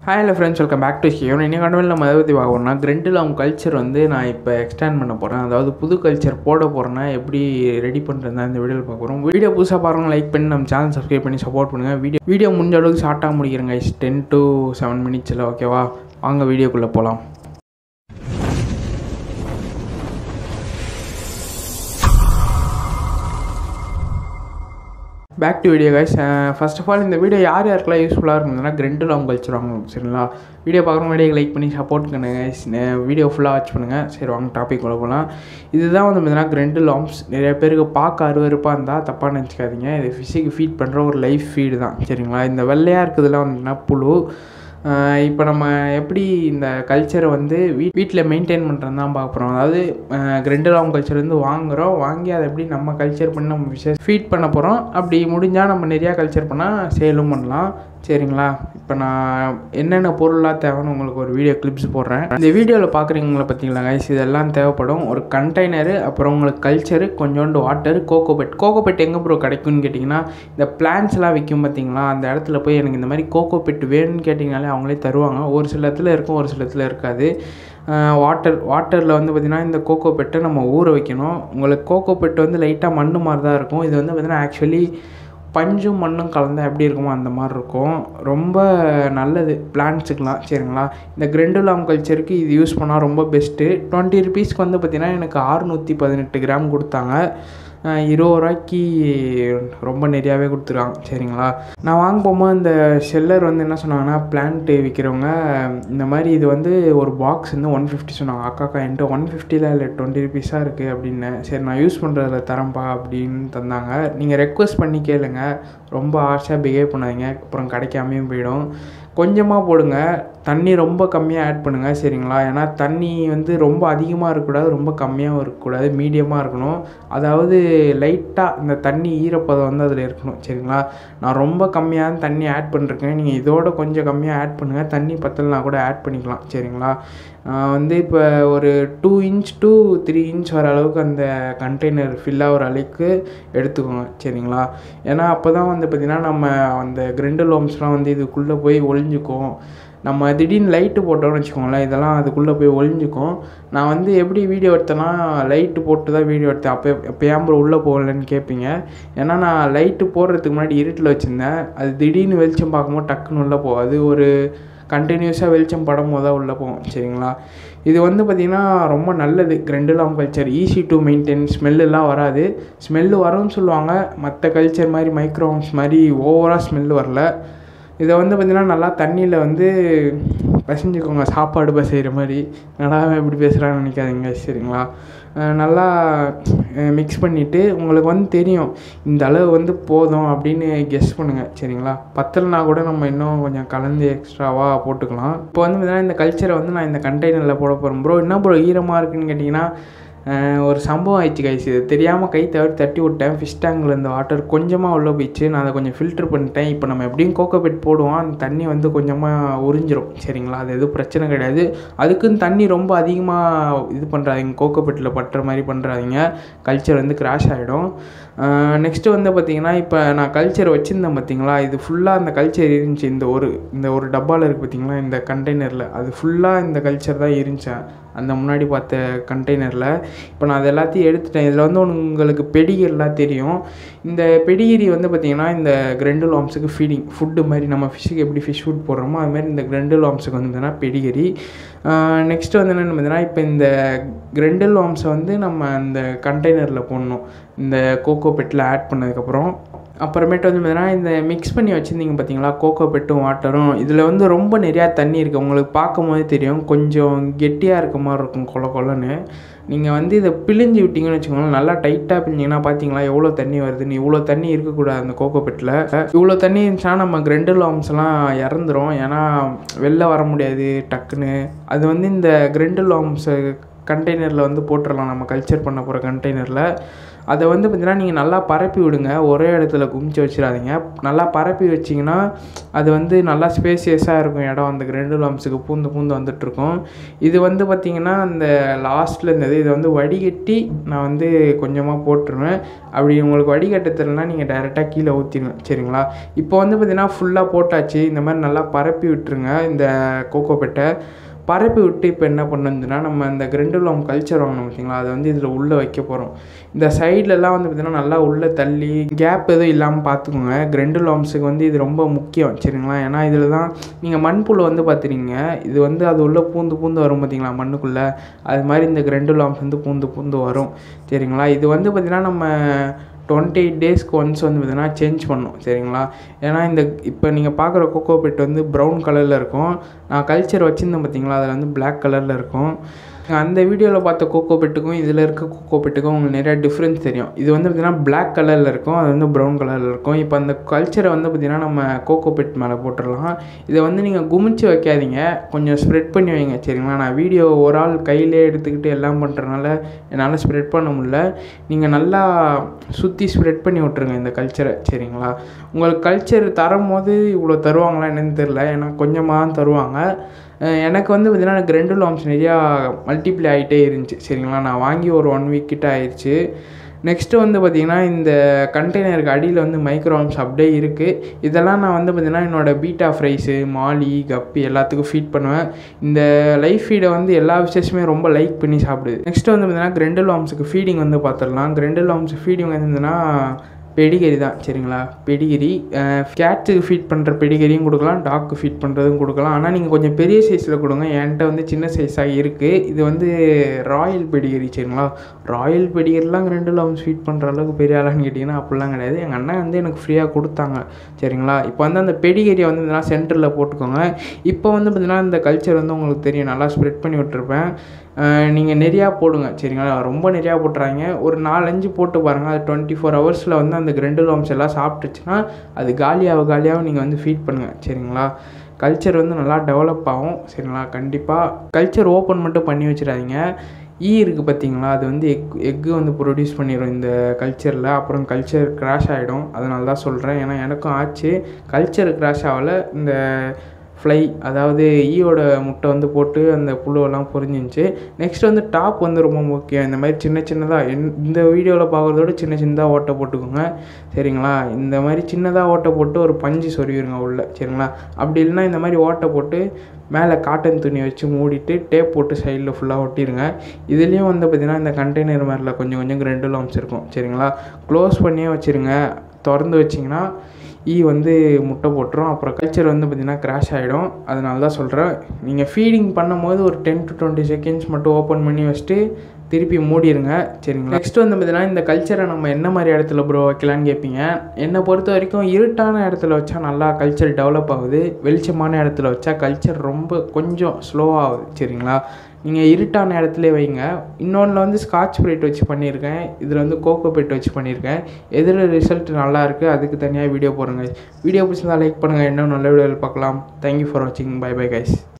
Hi hello friends welcome back to ஹியோன் இன்னைக்கு கண்டவில் நம்ம எதை பற்றி பார்க்க போகிறோம்னா கிரெண்டில் அவங்க கல்ச்சர் வந்து நான் இப்போ எக்ஸ்டேண்ட் பண்ண போகிறேன் அதாவது புது கல்ச்சர் போட போகிறேன்னா எப்படி ரெடி பண்ணுறது இந்த வீடியோவில் பார்க்க போகிறோம் வீடியோ புதுசாக பாருங்க லைக் பண்ணி நம்ம சேனல் சப்ஸ்கிரைப் பண்ணி சப்போர்ட் பண்ணுங்கள் வீடியோ வீடியோ முடிஞ்ச அளவுக்கு ஷார்ட்டாக முடிக்கிறேங்க டென் டு செவன் மினிட்ஸில் ஓகேவா வாங்க வீடியோக்குள்ளே போகலாம் back to video guys first of all இந்த வீடியோ யார் யாருக்கெல்லாம் யூஸ்ஃபுல்லாக இருக்குதுன்னா கிரெண்டில் அவங்க கழிச்சு வாங்க சரிங்களா வீடியோ பார்க்குற வீடியோ லைக் பண்ணி சப்போர்ட் பண்ணுங்க guys. நெ- வீடியோ ஃபுல்லாக வாட்ச் பண்ணுங்கள் சரி வாங்க டாபிக் உள்ள போகலாம் இதுதான் வந்து பார்த்தீங்கன்னா கிரெண்டு லாம்ஸ் நிறைய பேருக்கு பார்க்க அருவருப்பாக இருந்தால் தப்பாக நினச்சிக்காதீங்க இது ஃபிஷ்ஷுக்கு ஃபீட் பண்ணுற ஒரு லைஃப் ஃபீடு தான் சரிங்களா இந்த வெள்ளையாக இருக்கிறதுலாம் வந்துன்னா புழு இப்போ நம்ம எப்படி இந்த கல்ச்சரை வந்து வீட் வீட்டில் மெயின்டைன் பண்ணுறது தான் பார்க்க போகிறோம் அதாவது கிரெண்டலாம் கல்ச்சர் வந்து வாங்குகிறோம் வாங்கி அதை எப்படி நம்ம கல்ச்சர் பண்ணி நம்ம விஷயம் ஃபீட் பண்ண போகிறோம் அப்படி முடிஞ்சால் நம்ம நிறையா கல்ச்சர் பண்ணால் சேலும் பண்ணலாம் சரிங்களா இப்போ நான் என்னென்ன பொருளாக தேவைன்னு உங்களுக்கு ஒரு வீடியோ கிளிப்ஸ் போடுறேன் இந்த வீடியோவில் பார்க்குறீங்களா பார்த்தீங்களா கைஸ் இதெல்லாம் தேவைப்படும் ஒரு கண்டெய்னரு அப்புறம் உங்களுக்கு கல்ச்சரு கொஞ்சோண்டு வாட்டர் கோகோபெட் கோகோபெட் எங்கே ப்ரோ கிடைக்கும்னு கேட்டிங்கன்னா இந்த பிளான்ஸ்லாம் விற்கும் பார்த்தீங்களா அந்த இடத்துல போய் எனக்கு இந்த மாதிரி கோகோபெட் வேணும்னு கேட்டிங்கனாலே அவங்களே தருவாங்க ஒரு சில இடத்துல இருக்கும் ஒரு சில இடத்துல இருக்காது வாட்டர் வாட்டரில் வந்து பார்த்திங்கன்னா இந்த கோகோ பெட்டை நம்ம ஊற வைக்கணும் உங்களுக்கு கோகோ பெட்டு வந்து லைட்டாக மண்ணு மாதிரி தான் இருக்கும் இது வந்து பார்த்திங்கன்னா ஆக்சுவலி பஞ்சும் மண்ணும் கலந்தால் எப்படி இருக்குமோ அந்த மாதிரி இருக்கும் ரொம்ப நல்லது பிளான்ட்ஸுக்கெலாம் சரிங்களா இந்த கிரெண்டுலாம் கல்ச்சருக்கு இது யூஸ் பண்ணால் ரொம்ப பெஸ்ட்டு டுவெண்ட்டி ருபீஸ்க்கு வந்து பார்த்திங்கன்னா எனக்கு அறுநூற்றி பதினெட்டு கிராம் கொடுத்தாங்க அஹ் இருபது ரூபாய்க்கு ரொம்ப நிறையாவே கொடுத்துருக்காங்க சரிங்களா நான் வாங்க போகும்போது இந்த செல்லர் வந்து என்ன சொன்னாங்கன்னா பிளான்ட்டு விற்கிறவங்க இந்த மாதிரி இது வந்து ஒரு பாக்ஸ் வந்து ஒன் ஃபிஃப்டி சொன்னாங்க அக்காக்கா என்கிட்ட ஒன் ஃபிஃப்டியில் இல்லை டுவெண்ட்டி ருபீஸாக இருக்குது அப்படின்னு சரி நான் யூஸ் பண்ணுறதுல தரேன்ப்பா அப்படின்னு தந்தாங்க நீங்கள் ரெக்வஸ்ட் பண்ணி கேளுங்க ரொம்ப ஆர்ஷாக பிஹேவ் பண்ணாதீங்க அப்புறம் கிடைக்காமையும் போயிடும் கொஞ்சமாக போடுங்க தண்ணி ரொம்ப கம்மியாக ஆட் பண்ணுங்கள் சரிங்களா ஏன்னா தண்ணி வந்து ரொம்ப அதிகமாக இருக்கக்கூடாது ரொம்ப கம்மியாகவும் இருக்கக்கூடாது மீடியமாக இருக்கணும் அதாவது லைட்டாக இந்த தண்ணி ஈரப்பதம் வந்து அதில் இருக்கணும் சரிங்களா நான் ரொம்ப கம்மியாக தண்ணி ஆட் பண்ணிருக்கேன் நீங்கள் இதோட கொஞ்சம் கம்மியாக ஆட் பண்ணுங்கள் தண்ணி பத்தலைனா கூட ஆட் பண்ணிக்கலாம் சரிங்களா நான் வந்து இப்போ ஒரு two inch to three inch வர அளவுக்கு அந்த கண்டெய்னர் ஃபில் ஆகிற அளவுக்கு எடுத்துக்கோங்க சரிங்களா ஏன்னா அப்போ தான் வந்து பார்த்திங்கன்னா நம்ம அந்த கிரெண்டு லோம்ஸ்லாம் வந்து இதுக்குள்ளே போய் ஒளிஞ்சுக்கும் நம்ம திடீர்னு லைட்டு போட்டோம்னு வச்சுக்கோங்களேன் இதெல்லாம் அதுக்குள்ளே போய் ஒளிஞ்சுக்கும் நான் வந்து எப்படி வீடியோ எடுத்தேன்னா லைட்டு போட்டு தான் வீடியோ எடுத்தேன் அப்போ அப்போ ஏன் bro உள்ளே போகலன்னு கேட்பீங்க ஏன்னா நான் லைட்டு போடுறதுக்கு முன்னாடி இருட்டில் வச்சுருந்தேன் அது திடீர்னு வெளிச்சம் பார்க்கும்போது டக்குன்னு உள்ளே போகும் அது ஒரு கண்டினியூஸாக வெளிச்சம் படம் போது தான் உள்ளே போகும் சரிங்களா இது வந்து பார்த்திங்கன்னா ரொம்ப நல்லது கிரெண்டுலாம் கல்ச்சர் ஈஸி டு மெயின்டைன் ஸ்மெல்லாம் வராது ஸ்மெல்லு வரும்னு சொல்லுவாங்க மற்ற கல்ச்சர் மாதிரி மைக்ரோவன்ஸ் மாதிரி ஓவராக ஸ்மெல் வரல இதை வந்து பார்த்திங்கன்னா நல்லா தண்ணியில் வந்து பசஞ்சுக்கோங்க சாப்பாடு பசைகிற மாதிரி என்னடா அவன் இப்படி பேசுகிறான்னு நினைக்காதீங்க சரிங்களா அஹ் நல்லா மிக்ஸ் பண்ணிவிட்டு உங்களுக்கு வந்து தெரியும் இந்த அளவு வந்து போதும் அப்படின்னு கெஸ் பண்ணுங்கள் சரிங்களா பத்தலைனா கூட நம்ம இன்னும் கொஞ்சம் கலந்து எக்ஸ்ட்ராவாக போட்டுக்கலாம் இப்போ வந்து பார்த்தீங்கன்னா இந்த கல்ச்சரை வந்து நான் இந்த கண்டெய்னரில் போட போகிறேன் ப்ரோ என்ன ப்ரோ ஈரமாக இருக்குன்னு கேட்டிங்கன்னா அஹ் ஒரு சம்பவம் ஆயிடுச்சு கைஸ் இது தெரியாமல் கை தவிர தட்டி விட்டேன் ஃபிஷ் டேங்கில் இந்த வாட்டர் கொஞ்சமாக உள்ளே போயிடுச்சு நான் அதை கொஞ்சம் ஃபில்டர் பண்ணிட்டேன் இப்போ நம்ம எப்படியும் கோகோபெட் போடுவோம் அந்த தண்ணி வந்து கொஞ்சமாக உறிஞ்சிரும் சரிங்களா அது எதுவும் பிரச்சனை கிடையாது அதுக்குன்னு தண்ணி ரொம்ப அதிகமாக இது பண்ணுறாதீங்க கோகோபெட்டில் பட்டுற மாதிரி பண்ணுறாதீங்க கல்ச்சர் வந்து கிராஷ் ஆகிடும் நெக்ஸ்ட்டு வந்து பார்த்திங்கன்னா இப்போ நான் கல்ச்சர் வச்சுருந்தேன் பார்த்தீங்களா இது ஃபுல்லாக அந்த கல்ச்சர் இருந்துச்சு இந்த ஒரு இந்த ஒரு டப்பாவில் இருக்குது பார்த்தீங்களா இந்த கண்டெய்னரில் அது ஃபுல்லாக இந்த கல்ச்சர் தான் இருந்துச்சு அந்த முன்னாடி பார்த்த கண்டெய்னரில் இப்போ நான் அது எல்லாத்தையும் எடுத்துட்டேன் இதில் வந்து உங்களுக்கு பெடிகிரிலாம் தெரியும் இந்த பெடிகிரி வந்து பார்த்திங்கன்னா இந்த கிரெண்டுல் வாம்ஸுக்கு ஃபீடிங் ஃபுட்டு மாதிரி நம்ம ஃபிஷ்ஷுக்கு எப்படி ஃபிஷ் ஃபுட் போடுறோமோ அது மாதிரி இந்த கிரெண்டுல் வாம்ஸுக்கு வந்து பார்த்தீங்கன்னா பெடிகிரி நெக்ஸ்ட்டு வந்து என்னென்னு பார்த்தீங்கன்னா இப்போ இந்த கிரெண்டல் வாம்ஸை வந்து நம்ம அந்த கண்டெய்னரில் போடணும் இந்த கோகோ பெட்டில் ஆட் பண்ணதுக்கப்புறம் அப்புறமேட்டு வந்து பார்த்தீங்கன்னா இந்த மிக்ஸ் பண்ணி வச்சுருந்தீங்க பார்த்தீங்களா கோகோ பெட்டும் வாட்டரும் இதில் வந்து ரொம்ப நிறையா தண்ணி இருக்குது உங்களுக்கு பார்க்கும் போதே தெரியும் கொஞ்சம் கெட்டியாக இருக்க மாதிரி இருக்கும் கொல கொலன்னு நீங்கள் வந்து இதை பிழிஞ்சு விட்டீங்கன்னு வச்சுக்கோங்களேன் நல்லா டைட்டாக பிழிஞ்சிங்கன்னா பார்த்தீங்களா எவ்வளோ தண்ணி வருதுன்னு இவ்வளோ தண்ணி இருக்கக்கூடாது அந்த கோகோ பெட்டில் இவ்வளோ தண்ணி இருந்துச்சுன்னா நம்ம கிரெண்டல் வாம்ஸ்லாம் இறந்துரும் ஏன்னா வெளில வர முடியாது டக்குன்னு அது வந்து இந்த கிரெண்டல் வாம்ஸை கண்டெய்னரில் வந்து போட்டுடலாம் நம்ம கல்ச்சர் பண்ண போகிற கண்டெய்னரில் அதை வந்து பார்த்திங்கன்னா நீங்கள் நல்லா பரப்பி விடுங்க ஒரே இடத்துல குமிச்சு வச்சிடாதீங்க நல்லா பரப்பி வச்சிங்கன்னா அது வந்து நல்லா ஸ்பேசியஸாக இருக்கும் இடம் அந்த கிரெண்டுலாம்ஸுக்கு பூந்து பூந்து வந்துட்டுருக்கும் இது வந்து பார்த்திங்கன்னா அந்த லாஸ்ட்டில் இருந்தது இதை வந்து வடிகட்டி நான் வந்து கொஞ்சமாக போட்டுருவேன் அப்படி உங்களுக்கு வடிகட்ட தெரியலனா நீங்கள் டைரெக்டாக கீழே ஊற்றிடுவேன் சரிங்களா இப்போ வந்து பார்த்திங்கன்னா ஃபுல்லாக போட்டாச்சு இந்த மாதிரி நல்லா பரப்பி விட்டுருங்க இந்த கோகோ பெட்டை பரப்பி விட்டு இப்போ என்ன பண்ணுதுன்னா நம்ம இந்த கிரெண்டுலம் கல்ச்சர் வாங்கணும் பார்த்தீங்களா அதை வந்து இதில் உள்ளே வைக்க போகிறோம் இந்த சைட்லலாம் வந்து பார்த்திங்கன்னா நல்லா உள்ளே தள்ளி கேப் எதுவும் இல்லாமல் பார்த்துக்கோங்க கிரெண்டுலாம்ஸுக்கு வந்து இது ரொம்ப முக்கியம் சரிங்களா ஏன்னா இதில் தான் நீங்கள் மண்புழு வந்து பார்த்துறீங்க இது வந்து அது உள்ளே பூந்து பூந்து வரும் பார்த்தீங்களா மண்ணுக்குள்ளே அது மாதிரி இந்த கிரெண்டுலாம்ஸ் வந்து பூந்து பூந்து வரும் சரிங்களா இது வந்து பார்த்திங்கன்னா நம்ம டுவெண்ட்டி எயிட் டேஸ்க்கு ஒன்ஸ் வந்து பார்த்தீங்கன்னா சேஞ்ச் பண்ணும் சரிங்களா ஏன்னா இந்த இப்போ நீங்கள் பார்க்குற கோகோ பெட் வந்து ப்ரௌன் கலரில் இருக்கும் நான் கல்ச்சர் வச்சுருந்தேன் பார்த்தீங்களா அதில் வந்து பிளாக் கலரில் இருக்கும் அந்த வீடியோவில் பார்த்த கோகோ பெட்டுக்கும் இதில் இருக்க கோகோ பெட்டுக்கும் உங்களுக்கு நிறையா டிஃப்ரென்ஸ் தெரியும் இது வந்து பார்த்திங்கன்னா பிளாக் கலரில் இருக்கும் அது வந்து ப்ரௌன் கலரில் இருக்கும் இப்போ அந்த கல்ச்சரை வந்து பார்த்திங்கன்னா நம்ம கோகோ பெட் மேலே போட்டுடலாம் இதை வந்து நீங்கள் குமிச்சு வைக்காதீங்க கொஞ்சம் ஸ்ப்ரெட் பண்ணி வைங்க சரிங்களா நான் வீடியோ ஒரு ஆள் கையிலே எடுத்துக்கிட்டு எல்லாம் பண்ணுறதுனால என்னால் ஸ்ப்ரெட் பண்ண முடியல நீங்கள் நல்லா சுற்றி ஸ்ப்ரெட் பண்ணி விட்ருங்க இந்த கல்ச்சரை சரிங்களா உங்களுக்கு கல்ச்சர் தரும் போது இவ்வளோ தருவாங்களா என்னன்னு தெரில ஏன்னா கொஞ்சமாக தான் தருவாங்க எனக்கு வந்து பார்த்திங்கன்னா எனக்கு ரெண்டு லாம்ஸ் நிறையா மல்டிப்ளை ஆகிட்டே இருந்துச்சு சரிங்களா நான் வாங்கி ஒரு ஒன் வீக் கிட்ட ஆயிடுச்சு நெக்ஸ்ட்டு வந்து பார்த்திங்கன்னா இந்த கண்டெய்னருக்கு அடியில் வந்து மைக்ரோஆம்ஸ் அப்படியே இருக்குது இதெல்லாம் நான் வந்து பார்த்திங்கன்னா என்னோடய பீட்டா ஃப்ரைஸு மாலி கப்பி எல்லாத்துக்கும் ஃபீட் பண்ணுவேன் இந்த லைஃப் ஃபீடை வந்து எல்லா விஷயமே ரொம்ப லைக் பண்ணி சாப்பிடுது நெக்ஸ்ட்டு வந்து பார்த்திங்கன்னா கிரெண்டல் ஆம்ஸுக்கு ஃபீடிங் வந்து பார்த்துடலாம் கிரெண்டல் ஆம்ஸ் ஃபீடிங் வந்துன்னா பெடிகிரி தான் சரிங்களா பெடிகிரி கேட்ஸுக்கு ஃபீட் பண்ணுற பெடிகிரியும் கொடுக்கலாம் டாக்கு ஃபீட் பண்ணுறதும் கொடுக்கலாம் ஆனால் நீங்கள் கொஞ்சம் பெரிய சைஸில் கொடுங்க என்கிட்ட வந்து சின்ன சைஸாக இருக்குது இது வந்து ராயல் பெடிகிரி சரிங்களா ராயல் பெடிகிரிலாம் ரெண்டு லவன்ஸ் ஃபீட் பண்ணுற அளவுக்கு பெரிய ஆளான்னு கேட்டிங்கன்னா அப்படிலாம் கிடையாது எங்கள் அண்ணன் வந்து எனக்கு ஃப்ரீயாக கொடுத்தாங்க சரிங்களா இப்போ வந்து அந்த பெடிகிரியை வந்து இதெல்லாம் சென்டரில் போட்டுக்கோங்க இப்போ வந்து பார்த்திங்கன்னா இந்த கல்ச்சர் வந்து உங்களுக்கு தெரியும் நல்லா ஸ்ப்ரெட் பண்ணி விட்டுருப்பேன் நீங்கள் நிறையா போடுங்க சரிங்களா ரொம்ப நிறையா போட்டுறாங்க ஒரு நாலஞ்சு போட்டு பாருங்கள் அது டுவெண்ட்டி ஃபோர் ஹவர்ஸில் வந்து அந்த கிரெண்டுலோம்ஸ் எல்லாம் சாப்பிட்டுச்சுன்னா அது காலியாக காலியாக நீங்கள் வந்து ஃபீட் பண்ணுங்கள் சரிங்களா கல்ச்சர் வந்து நல்லா டெவலப் ஆகும் சரிங்களா கண்டிப்பாக கல்ச்சர் ஓப்பன் மட்டும் பண்ணி வச்சிடாதீங்க ஈ இருக்குது பார்த்தீங்களா அது வந்து எக் எக்கு வந்து ப்ரொடியூஸ் பண்ணிடும் இந்த கல்ச்சரில் அப்புறம் கல்ச்சர் கிராஷ் ஆகிடும் அதனால தான் சொல்கிறேன் ஏன்னா எனக்கும் ஆச்சு கல்ச்சர் கிராஷ் ஆகலை இந்த ஃப்ளை அதாவது ஈயோட முட்டை வந்து போட்டு அந்த புழுவெல்லாம் பொரிஞ்சிருந்துச்சு நெக்ஸ்ட் வந்து டாப் வந்து ரொம்ப முக்கியம் இந்த மாதிரி சின்ன சின்னதாக என் இந்த வீடியோவில் பார்க்குறதோட சின்ன சின்னதாக ஓட்டை போட்டுக்கோங்க சரிங்களா இந்த மாதிரி சின்னதாக ஓட்டை போட்டு ஒரு பஞ்சு சொருவிடுங்க உள்ள சரிங்களா அப்படி இல்லைன்னா இந்த மாதிரி ஓட்டை போட்டு மேலே காட்டன் துணி வச்சு மூடிட்டு டேப் போட்டு சைடில் ஃபுல்லாக ஒட்டிடுங்க இதுலேயும் வந்து பார்த்திங்கன்னா இந்த கண்டெய்னர் மாதிரில கொஞ்சம் கொஞ்சம் ரெண்டு லாம்ஸ் இருக்கும் சரிங்களா க்ளோஸ் பண்ணியே வச்சுருங்க திறந்து வச்சிங்கன்னா ஈ வந்து முட்டை போட்டுரும் அப்புறம் கல்ச்சர் வந்து பார்த்திங்கன்னா கிராஷ் ஆகிடும் அதனால தான் சொல்கிறேன் நீங்கள் ஃபீடிங் பண்ணும்போது ஒரு டென் டு டுவெண்ட்டி செகண்ட்ஸ் மட்டும் ஓப்பன் பண்ணி வச்சுட்டு திருப்பி மூடிடுங்க சரிங்களா நெக்ஸ்ட் வந்து பார்த்தீங்கன்னா இந்த கல்ச்சரை நம்ம என்ன மாதிரி இடத்துல ப்ரோ வைக்கலான்னு கேட்பீங்க என்னை பொறுத்த வரைக்கும் இருட்டான இடத்துல வச்சா நல்லா கல்ச்சர் டெவலப் ஆகுது வெளிச்சமான இடத்துல வச்சா கல்ச்சர் ரொம்ப கொஞ்சம் ஸ்லோவாகுது சரிங்களா நீங்கள் இருட்டான இடத்துல வைங்க இன்னொன்றில் வந்து ஸ்காட்ச் பிரைட் வச்சு பண்ணியிருக்கேன் இதில் வந்து கோகோ பெட் வச்சு பண்ணியிருக்கேன் எதில் ரிசல்ட் நல்லா இருக்குது அதுக்கு தனியாக வீடியோ போடுங்க வீடியோ பிடிச்சிருந்தா லைக் பண்ணுங்கள் இன்னும் நல்ல வீடியோவில் பார்க்கலாம் தேங்க்யூ ஃபார் வாட்சிங் பை பை கைஸ்